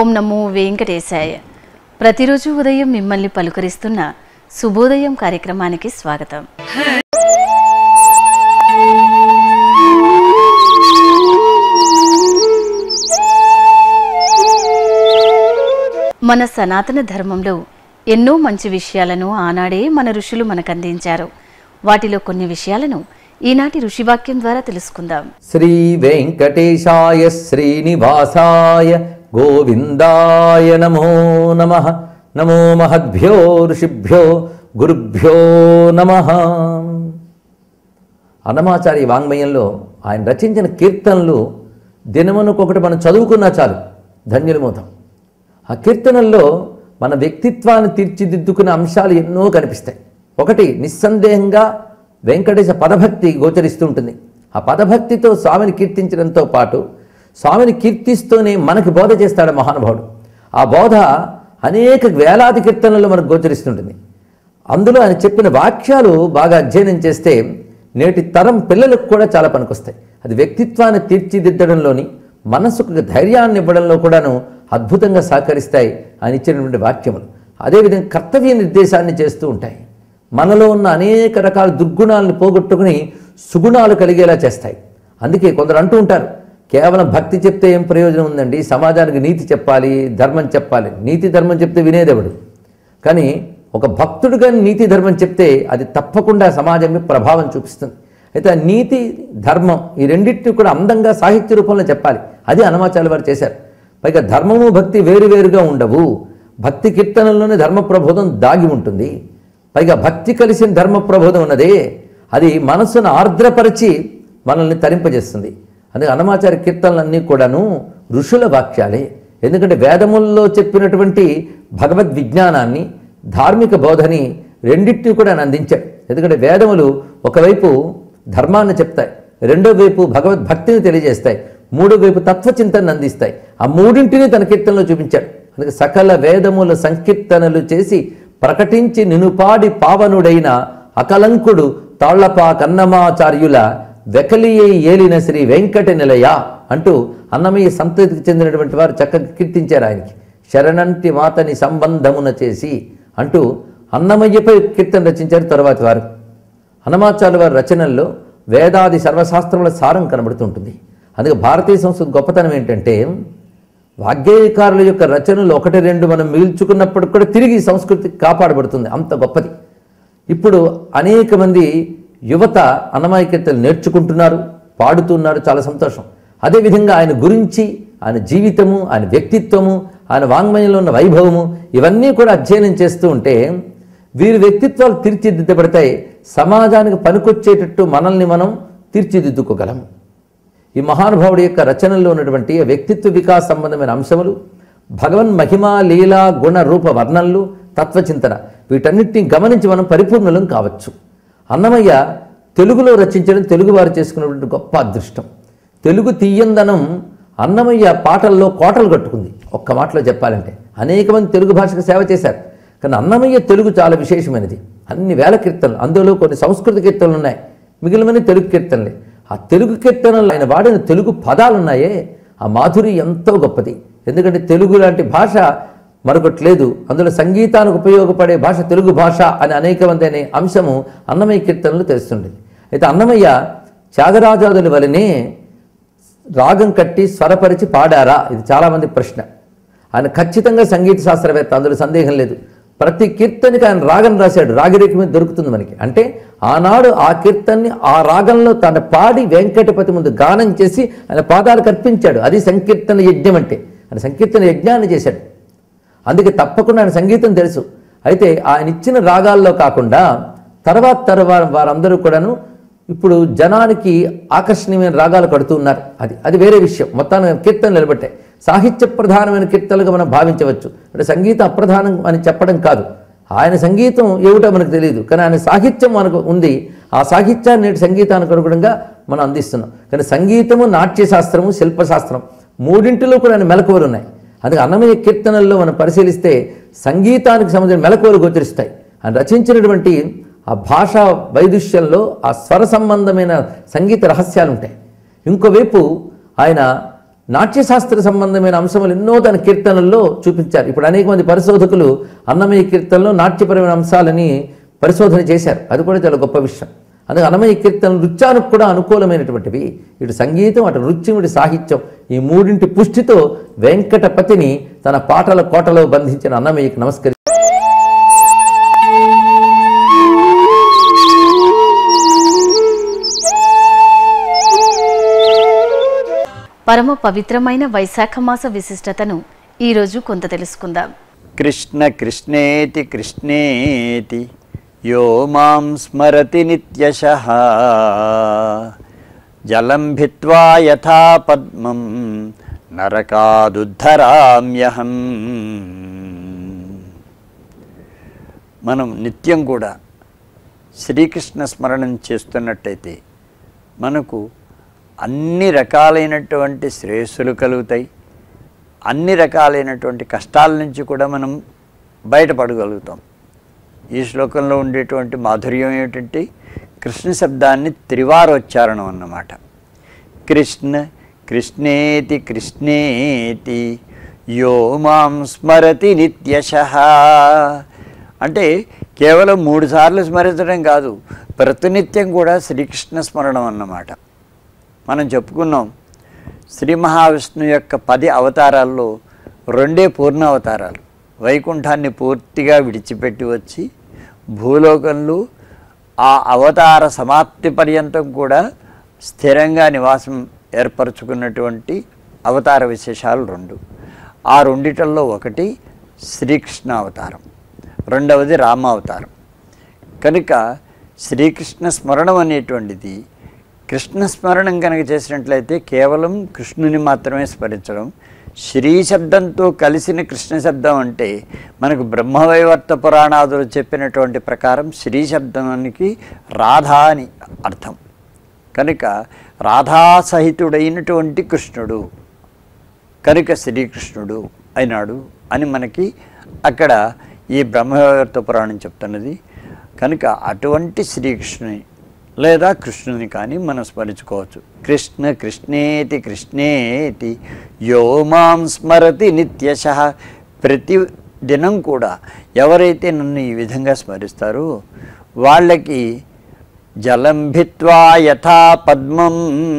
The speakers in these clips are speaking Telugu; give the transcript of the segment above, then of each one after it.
ఓం నమో వెంకటేశాయ ప్రతిరోజు ఉదయం మిమ్మల్ని పలుకరిస్తున్న శుభోదయం కార్యక్రమానికి స్వాగతం మన సనాతన ధర్మంలో ఎన్నో మంచి విషయాలను ఆనాడే మన ఋషులు మనకు అందించారు వాటిలో కొన్ని విషయాలను ఈనాటి ఋషివాక్యం ద్వారా తెలుసుకుందాం శ్రీ వెంకటేశాయ శ్రీనివాసాయ గోవిందాయ నమో నమ నమో మహద్భ్యో ఋషిభ్యో గురుభ్యో నమ అన్నమాచారి వాంగ్మయంలో ఆయన రచించిన కీర్తనలు దినమనుకొకటి మనం చదువుకున్నా చాలు ధన్యులమవుతాం ఆ కీర్తనల్లో మన వ్యక్తిత్వాన్ని తీర్చిదిద్దుకునే అంశాలు ఎన్నో కనిపిస్తాయి ఒకటి నిస్సందేహంగా వెంకటేశ పదభక్తి గోచరిస్తూ ఉంటుంది ఆ పదభక్తితో స్వామిని కీర్తించడంతో పాటు స్వామిని కీర్తిస్తూనే మనకి బోధ చేస్తాడు మహానుభావుడు ఆ బోధ అనేక వేలాది కీర్తనల్లో మనకు గోచరిస్తుంటుంది అందులో ఆయన చెప్పిన వాక్యాలు బాగా అధ్యయనం చేస్తే నేటి తరం పిల్లలకు కూడా చాలా పనికొస్తాయి అది వ్యక్తిత్వాన్ని తీర్చిదిద్దడంలోని మనసుకు ధైర్యాన్ని ఇవ్వడంలో కూడాను అద్భుతంగా సహకరిస్తాయి ఆయన ఇచ్చినటువంటి వాక్యములు అదేవిధంగా కర్తవ్య నిర్దేశాన్ని చేస్తూ ఉంటాయి మనలో ఉన్న అనేక రకాల దుర్గుణాలను పోగొట్టుకుని సుగుణాలు కలిగేలా చేస్తాయి అందుకే కొందరు అంటూ ఉంటారు కేవలం భక్తి చెప్తే ఏం ప్రయోజనం ఉందండి సమాజానికి నీతి చెప్పాలి ధర్మం చెప్పాలి నీతి ధర్మం చెప్తే వినేదెవడు కానీ ఒక భక్తుడుగా నీతి ధర్మం చెప్తే అది తప్పకుండా సమాజం మీద ప్రభావం చూపిస్తుంది అయితే ఆ నీతి ధర్మం ఈ రెండింటిని కూడా అందంగా సాహిత్య రూపంలో చెప్పాలి అది అనమాచార్య వారు చేశారు పైగా ధర్మము భక్తి వేరువేరుగా ఉండవు భక్తి కీర్తనల్లోనే ధర్మ ప్రబోధం దాగి ఉంటుంది పైగా భక్తి కలిసిన ధర్మ ప్రబోధం ఉన్నదే అది మనస్సును ఆర్ద్రపరిచి మనల్ని తరింపజేస్తుంది అందుకే అన్నమాచార్య కీర్తనలన్నీ కూడాను ఋషుల వాక్యాలే ఎందుకంటే వేదముల్లో చెప్పినటువంటి భగవద్ విజ్ఞానాన్ని ధార్మిక బోధని రెండింటిని కూడా ఆయన అందించాడు ఎందుకంటే వేదములు ఒకవైపు ధర్మాన్ని చెప్తాయి రెండో వైపు భగవద్భక్తిని తెలియజేస్తాయి మూడో వైపు తత్వచింతనను అందిస్తాయి ఆ మూడింటిని తన కీర్తనలో చూపించాడు అందుకే సకల వేదముల సంకీర్తనలు చేసి ప్రకటించి నినుపాడి పావనుడైన అకలంకుడు తాళ్లపా కన్నమాచార్యుల వెకలియై ఏలిన శ్రీ వెంకట నిలయ అంటూ అన్నమయ్య సంతతికి చెందినటువంటి వారు చక్కగా కీర్తించారు ఆయనకి శరణంటి మాతని సంబంధమున చేసి అంటూ అన్నమయ్యపై కీర్తన రచించారు తరువాతి వారు హనుమాచార్య వారి రచనల్లో వేదాది సర్వశాస్త్రముల సారం కనబడుతుంటుంది అందుకే భారతీయ సంస్కృతి గొప్పతనం ఏంటంటే వాగ్గేయకారుల యొక్క రచనలు ఒకటి రెండు మనం మిగుల్చుకున్నప్పుడు కూడా తిరిగి ఈ సంస్కృతి కాపాడబడుతుంది అంత గొప్పది ఇప్పుడు అనేక మంది యువత అన్నమయ్య కీర్తనలు నేర్చుకుంటున్నారు పాడుతున్నారు చాలా సంతోషం అదేవిధంగా ఆయన గురించి ఆయన జీవితము ఆయన వ్యక్తిత్వము ఆయన వాంగ్మయంలో ఉన్న వైభవము ఇవన్నీ కూడా అధ్యయనం చేస్తూ ఉంటే వీరి వ్యక్తిత్వాలు తీర్చిదిద్దబడతాయి సమాజానికి పనికొచ్చేటట్టు మనల్ని మనం తీర్చిదిద్దుకోగలం ఈ మహానుభావుడి యొక్క రచనల్లో ఉన్నటువంటి వ్యక్తిత్వ వికాస సంబంధమైన అంశములు భగవన్ మహిమా లీలా గుణ రూప వర్ణనలు తత్వచింతన వీటన్నిటిని గమనించి మనం పరిపూర్ణులం కావచ్చు అన్నమయ్య తెలుగులో రచించడం తెలుగు వారు చేసుకున్నటువంటి గొప్ప అదృష్టం తెలుగు తీయందనం అన్నమయ్య పాటల్లో కోటలు కట్టుకుంది ఒక్క మాటలో చెప్పాలంటే అనేక మంది తెలుగు భాషకు సేవ చేశారు కానీ అన్నమయ్య తెలుగు చాలా విశేషమైనది అన్ని వేల కీర్తనలు అందులో కొన్ని సంస్కృత కీర్తనలు ఉన్నాయి మిగిలిన తెలుగు కీర్తనలే ఆ తెలుగు కీర్తనలు ఆయన వాడిన తెలుగు పదాలు ఉన్నాయే ఆ మాధురి ఎంతో గొప్పది ఎందుకంటే తెలుగు లాంటి భాష మరొకటి లేదు అందులో సంగీతానికి ఉపయోగపడే భాష తెలుగు భాష అని అనేకమంది అంశము అన్నమయ్య కీర్తనలు తెలుస్తుండేది అయితే అన్నమయ్య త్యాగరాజాదుల వలనే రాగం కట్టి స్వరపరిచి పాడారా ఇది చాలామంది ప్రశ్న ఆయన ఖచ్చితంగా సంగీత శాస్త్రవేత్త అందులో సందేహం లేదు ప్రతి కీర్తనకి ఆయన రాగం రాశాడు రాగిరేఖ మీద దొరుకుతుంది మనకి అంటే ఆనాడు ఆ కీర్తన్ని ఆ రాగంలో తన పాడి వెంకటపతి ముందు గానం చేసి ఆయన పాదాలకు అర్పించాడు అది సంకీర్తన యజ్ఞం అంటే ఆయన సంకీర్తన యజ్ఞాన్ని చేశాడు అందుకే తప్పకుండా ఆయన సంగీతం తెలుసు అయితే ఆయన ఇచ్చిన రాగాల్లో కాకుండా తర్వాత తర్వాత వారందరూ కూడాను ఇప్పుడు జనానికి ఆకర్షణీయమైన రాగాలు కడుతున్నారు అది అది వేరే విషయం మొత్తాన్ని కీర్తనలు నిలబట్టాయి సాహిత్య ప్రధానమైన కీర్తనలుగా మనం భావించవచ్చు అంటే సంగీతం అప్రధానం అని చెప్పడం కాదు ఆయన సంగీతం ఏమిటో మనకు తెలియదు కానీ ఆయన సాహిత్యం మనకు ఉంది ఆ సాహిత్యాన్ని నేటి సంగీతానికి అనుగుణంగా మనం అందిస్తున్నాం కానీ సంగీతము నాట్యశాస్త్రము శిల్పశాస్త్రం మూడింటిలో కూడా ఆయన మెలకువలు ఉన్నాయి అందుకే అన్నమయ్య కీర్తనల్లో మనం పరిశీలిస్తే సంగీతానికి సంబంధించిన మెలకువలు గోచరిస్తాయి ఆయన రచించినటువంటి ఆ భాషా వైదుష్యంలో ఆ స్వర సంబంధమైన సంగీత రహస్యాలు ఉంటాయి ఇంకోవైపు ఆయన నాట్యశాస్త్ర సంబంధమైన అంశములు ఎన్నో తన కీర్తనల్లో చూపించారు ఇప్పుడు అనేక మంది పరిశోధకులు అన్నమయ్య కీర్తనలో నాట్యపరమైన అంశాలని పరిశోధన చేశారు అది కూడా చాలా గొప్ప విషయం అందుకే అన్నమయ్య కీర్తన నృత్యానికి కూడా అనుకూలమైనటువంటివి ఇటు సంగీతం అటు నృత్యం ఇటు సాహిత్యం ఈ మూడింటి పుష్టితో వెంకటపతిని తన పాటల కోటలో బంధించిన అన్నమయ్యకి నమస్కరి పరమ పవిత్రమైన వైశాఖ మాస విశిష్టతను ఈరోజు కొంత తెలుసుకుందాం కృష్ణ కృష్ణేతి కృష్ణేతి యో మాం స్మరతి నిత్యశ జలం భిత్వా యథా పద్మం నరకాదుద్ధరామ్యహం మనం నిత్యం కూడా శ్రీకృష్ణ స్మరణం చేస్తున్నట్టయితే మనకు అన్ని రకాలైనటువంటి శ్రేయస్సులు కలుగుతాయి అన్ని రకాలైనటువంటి కష్టాల నుంచి కూడా మనం బయటపడగలుగుతాం ఈ శ్లోకంలో ఉండేటువంటి మాధుర్యం ఏమిటంటే కృష్ణ శబ్దాన్ని త్రివారోచ్చారణం అన్నమాట కృష్ణ కృష్ణేతి కృష్ణేతి యో మాం స్మరతి నిత్యశ అంటే కేవలం మూడు సార్లు స్మరించడం కాదు ప్రతినిత్యం కూడా శ్రీకృష్ణ స్మరణం అన్నమాట మనం చెప్పుకున్నాం శ్రీ మహావిష్ణు యొక్క పది అవతారాల్లో రెండే పూర్ణ అవతారాలు వైకుంఠాన్ని పూర్తిగా విడిచిపెట్టి వచ్చి భూలోకంలో ఆ అవతార సమాప్తి పర్యంతం కూడా స్థిరంగా నివాసం ఏర్పరచుకున్నటువంటి అవతార విశేషాలు రెండు ఆ రెండిటల్లో ఒకటి శ్రీకృష్ణ అవతారం రెండవది రామావతారం కనుక శ్రీకృష్ణ స్మరణం అనేటువంటిది కృష్ణ స్మరణం కనుక చేసినట్లయితే కేవలం కృష్ణుని మాత్రమే స్మరించడం శ్రీ శబ్దంతో కలిసిన కృష్ణ శబ్దం అంటే మనకు బ్రహ్మవైవర్త పురాణాదులు చెప్పినటువంటి ప్రకారం శ్రీ శబ్దానికి రాధా అని అర్థం కనుక రాధాసహితుడైనటువంటి కృష్ణుడు కనుక శ్రీకృష్ణుడు అయినాడు అని మనకి అక్కడ ఈ బ్రహ్మవర్త పురాణం చెప్తున్నది కనుక అటువంటి శ్రీకృష్ణుని లేదా కృష్ణుని కానీ మనం స్మరించుకోవచ్చు కృష్ణ కృష్ణేతి కృష్ణేతి యో మాం స్మరతి నిత్యశ ప్రతి దినం కూడా ఎవరైతే నన్ను ఈ విధంగా స్మరిస్తారో వాళ్ళకి జలం భిత్వా యథా పద్మం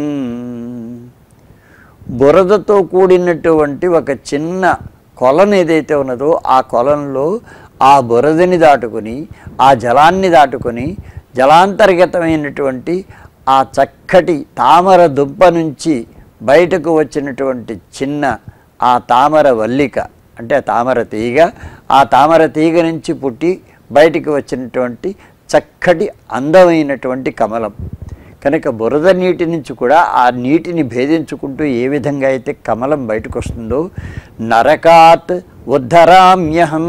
బురదతో కూడినటువంటి ఒక చిన్న కొలను ఏదైతే ఉన్నదో ఆ కొలంలో ఆ బురదని దాటుకుని ఆ జలాన్ని దాటుకుని జలాంతర్గతమైనటువంటి ఆ చక్కటి తామర దుంప నుంచి బయటకు వచ్చినటువంటి చిన్న ఆ తామర వల్లిక అంటే ఆ తామర తీగ ఆ తామర తీగ నుంచి పుట్టి బయటికి వచ్చినటువంటి చక్కటి అందమైనటువంటి కమలం కనుక బురద నీటి నుంచి కూడా ఆ నీటిని భేదించుకుంటూ ఏ విధంగా అయితే కమలం బయటకు వస్తుందో నరకాత్ ఉద్ధరామ్యహం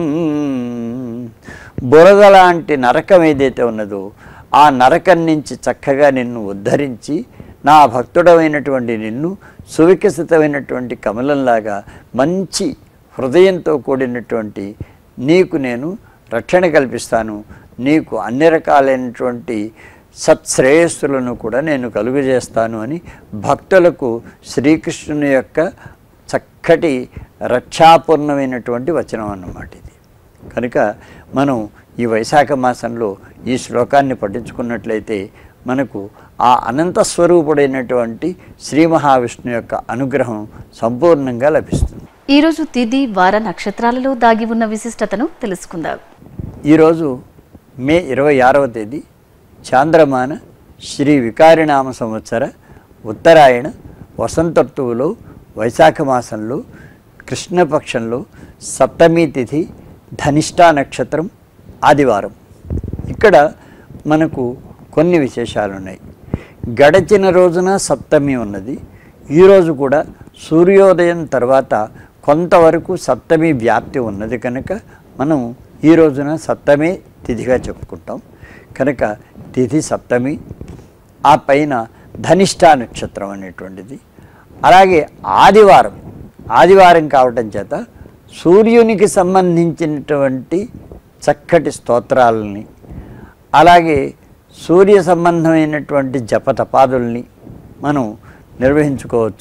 బురద లాంటి నరకం ఏదైతే ఉన్నదో ఆ నరకం నుంచి చక్కగా నిన్ను ఉద్ధరించి నా భక్తుడమైనటువంటి నిన్ను సువికసితమైనటువంటి కమలంలాగా మంచి హృదయంతో కూడినటువంటి నీకు నేను రక్షణ కల్పిస్తాను నీకు అన్ని రకాలైనటువంటి సత్శ్రేయస్సులను కూడా నేను కలుగజేస్తాను అని భక్తులకు శ్రీకృష్ణుని యొక్క చక్కటి రక్షాపూర్ణమైనటువంటి వచనం అన్నమాట ఇది కనుక మనం ఈ వైశాఖ మాసంలో ఈ శ్లోకాన్ని పఠించుకున్నట్లయితే మనకు ఆ అనంత స్వరూపుడైనటువంటి శ్రీ మహావిష్ణు యొక్క అనుగ్రహం సంపూర్ణంగా లభిస్తుంది ఈరోజు తిథి వార నక్షత్రాలలో దాగి ఉన్న విశిష్టతను తెలుసుకుందాం ఈరోజు మే ఇరవై ఆరవ తేదీ చాంద్రమాన శ్రీ వికారినామ సంవత్సర ఉత్తరాయణ వసంతత్తువులో వైశాఖ మాసంలో కృష్ణపక్షంలో సప్తమి తిథి ధనిష్టా నక్షత్రం ఆదివారం ఇక్కడ మనకు కొన్ని విశేషాలు ఉన్నాయి గడచిన రోజున సప్తమి ఉన్నది ఈరోజు కూడా సూర్యోదయం తర్వాత కొంతవరకు సప్తమి వ్యాప్తి ఉన్నది కనుక మనం ఈ రోజున సప్తమి తిథిగా చెప్పుకుంటాం కనుక తిథి సప్తమి ఆ పైన ధనిష్టా నక్షత్రం అనేటువంటిది అలాగే ఆదివారం ఆదివారం కావటం చేత సూర్యునికి సంబంధించినటువంటి చక్కటి స్తోత్రాలని అలాగే సూర్య సంబంధమైనటువంటి జపతపాదుల్ని మనం నిర్వహించుకోవచ్చు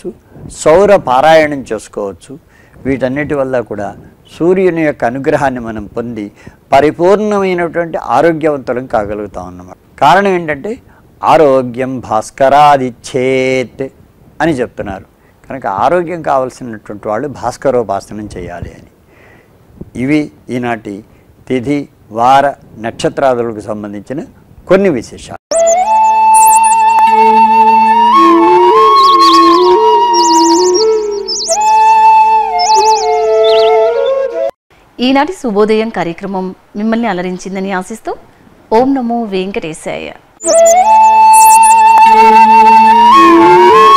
సౌర పారాయణం చేసుకోవచ్చు వీటన్నిటి వల్ల కూడా సూర్యుని యొక్క అనుగ్రహాన్ని మనం పొంది పరిపూర్ణమైనటువంటి ఆరోగ్యవంతులం కాగలుగుతాం అన్నమాట కారణం ఏంటంటే ఆరోగ్యం భాస్కరాదిచ్చేత్ అని చెప్తున్నారు కనుక ఆరోగ్యం కావలసినటువంటి వాళ్ళు భాస్కరోపాసనం చేయాలి అని ఇవి ఈనాటి తిథి వార నక్షత్రాదులకు సంబంధించిన కొన్ని విశేషాలు ఈనాటి శుభోదయం కార్యక్రమం మిమ్మల్ని అలరించిందని ఆశిస్తూ ఓం నమో వెంకటేశాయ